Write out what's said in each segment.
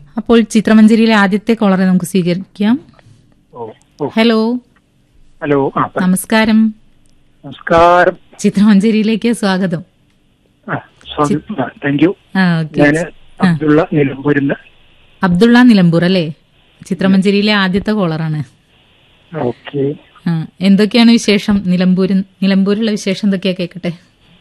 അപ്പോൾ ചിത്രമഞ്ചേരിയിലെ ആദ്യത്തെ കോളറെ നമുക്ക് സ്വീകരിക്കാം ഓ ഓ ഹലോ ഹലോ ആ പറ. നമസ്കാരം നമസ്കാരം ചിത്രമഞ്ചേരിയിലേക്ക് സ്വാഗതം ആ സ്വാഗതം താങ്ക് യു ആ ഓക്കെ ഞാന് അബ്ദുള്ള നിലമ്പൂരിന്ന് അബ്ദുള്ള നിലമ്പൂർ അല്ലേ ചിത്രമഞ്ചേരിയിലെ ആദ്യത്തെ കോളറാണ് ഓക്കെ ആ എന്തൊക്കെയാണ് വിശേഷം നിലമ്പൂരിൽ നിലമ്പൂരിലുള്ള വിശേഷം എന്തൊക്കെയാ കേൾക്കട്ടെ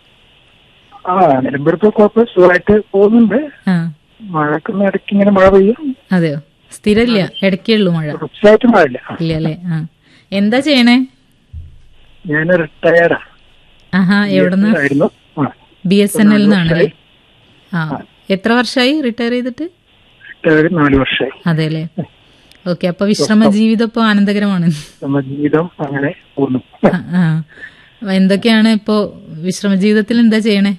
ആ നിലമ്പൂർ ഇപ്പൊ കുഴപ്പം സുഖമായിട്ട് പോകുന്നുണ്ട് ആ മഴക്കൊന്നും ഇടയ്ക്ക് ഇങ്ങനെ മഴ പെയ്യും അതെയോ സ്ഥിരമില്ല ഇടയ്ക്കേ ഉള്ളൂ മഴ തുടർച്ചയായിട്ട് മഴയില്ല ആ, ഇല്ല അല്ലേ ആ എന്താ ചെയ്യണേ ഞാൻ റിട്ടയർഡാ ആഹാ എവിടുന്ന് ആയിരുന്നു ആ ബി എസ് എൻ എൽ നിന്നാണല്ലേ ആ എത്ര വർഷമായി റിട്ടയർ ചെയ്തിട്ട് റിട്ടയർഡ് നാല് വർഷമായി അതെ അല്ലേ ഓക്കെ അപ്പൊ വിശ്രമ ജീവിതം ഇപ്പൊ ആനന്ദകരമാണ് നമ്മുടെ ജീവിതം അങ്ങനെ പോകുന്നു ആ, ആ. അപ്പൊ എന്തൊക്കെയാണ് ഇപ്പോ വിശ്രമ ജീവിതത്തിൽ എന്താ ചെയ്യണേ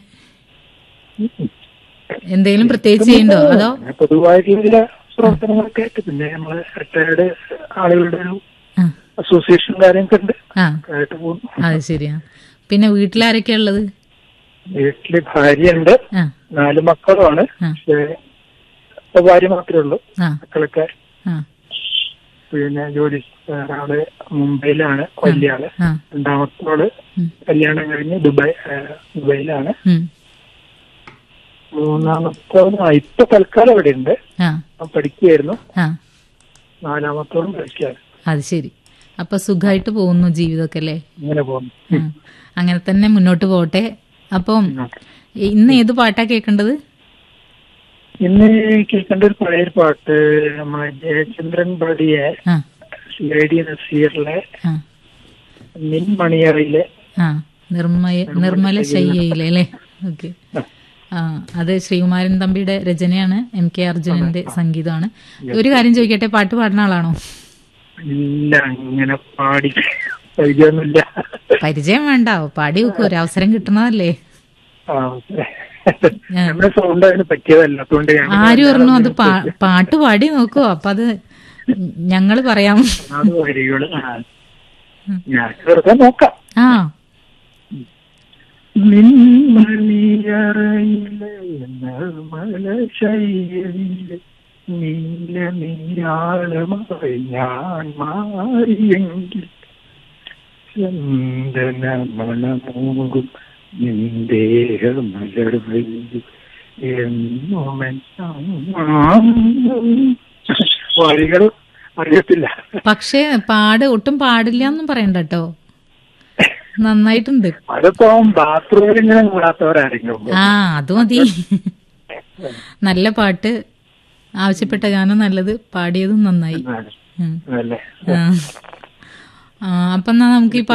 എന്തെങ്കിലും പ്രത്യേകിച്ച് ചെയ്യണ്ടോ അതോ അങ്ങനെ പൊതുവായിട്ടുള്ള ചില പ്രവർത്തനങ്ങളൊക്കെ ആയിട്ട് പിന്നെ നമ്മള് റിട്ടയർഡ് ആളുകളുടെ ഒരു ആ അസോസിയേഷൻ കാര്യമൊക്കെ ഉണ്ട് ആ ആയിട്ട് പോകുന്നു അത് ശരിയാ പിന്നെ വീട്ടിലാരൊക്കെയാ ഉള്ളത് വീട്ടില് ഭാര്യയുണ്ട് ആ നാല് മക്കളുമാണ് ആ. പക്ഷേ ഇപ്പൊ ഭാര്യ മാത്രമേ ഉള്ളൂ ആ മക്കളൊക്കെ ആ പിന്നെ ജോലി ഒരാള് മുംബൈയിലാണ് വലിയ ആള് ആ രണ്ടാമത്തെ ആള് ഉം. കല്യാണം കഴിഞ്ഞ് ദുബായ് ആ, ദുബായിലാണ് ഉം. മൂന്നാമത്തോളും ആ, ഇപ്പൊ തൽക്കാലം ഇവിടെ ഉണ്ട് ആ അവൻ പഠിക്കുകയായിരുന്നു ആ നാലാമത്തോളും പഠിക്കുകയാണ് അത് ശരി അപ്പൊ സുഖമായിട്ട് പോകുന്നു ജീവിതമൊക്കെ അല്ലേ ഇങ്ങനെ പോകുന്നു ആ. അങ്ങനെ തന്നെ മുന്നോട്ട് പോട്ടെ അപ്പം ഇന്ന് ഏത് പാട്ടാ കേൾക്കേണ്ടത് ഇന്ന് കേൾക്കേണ്ട ഒരു പഴയ ഒരു പാട്ട് നമ്മളെ ജയചന്ദ്രൻ പാടിയ ആ ലേഡി നസീറിലെ ആ നിൻ മണിയറയിലെ ആ നിർമ്മയ നിർമ്മല ശയ്യയിലെ അല്ലേ ഓക്കെ ആ അത് ശ്രീകുമാരൻ തമ്പിയുടെ രചനയാണ് എം കെ അർജുനന്റെ സംഗീതമാണ് ഒരു കാര്യം ചോദിക്കട്ടെ പാട്ട് പാടുന്ന ആളാണോ ഇല്ല അങ്ങനെ പാടി പരിചയമൊന്നുമില്ല പരിചയം വേണ്ട പാടി വെക്കൂ ഒരു അവസരം കിട്ടുന്നതല്ലേ ആ, നമ്മുടെ സൗണ്ട് അതിന് പറ്റിയതല്ല അതുകൊണ്ട് ഞാൻ ആരും പറഞ്ഞു അത് പാ- പാട്ട് പാടി നോക്കൂ അപ്പൊ അത് ഞങ്ങള് പറയാം അത് വരികള് ആ. ഞാൻ വെറുതെ നോക്കാം ആ നിൻമണിയറയിലെ നിർമ്മലശൈലിയിലെ നീല നീരാളമായി ഞാൻ മാറിയെങ്കിൽ ചന്ദനമണമൂകും നിന്ദേഹമലർവയിൽ എന്നുമെൻ വരികൾ അറിയത്തില്ല പക്ഷേ പാട് ഒട്ടും പാടില്ല എന്നും പറയണ്ട കേട്ടോ നന്നായിട്ടുണ്ട് അതിപ്പോ ബാത്റൂമിൽ ഇങ്ങനെ കൂടാത്തവരായിരിക്കും ആ അത് മതി നല്ല പാട്ട് ആവശ്യപ്പെട്ട ഗാനം നല്ലത് പാടിയതും നന്നായി ഉം. അല്ലേ ആ. ആ, അപ്പൊ എന്നാ നമുക്ക് ഈ പാട്ട്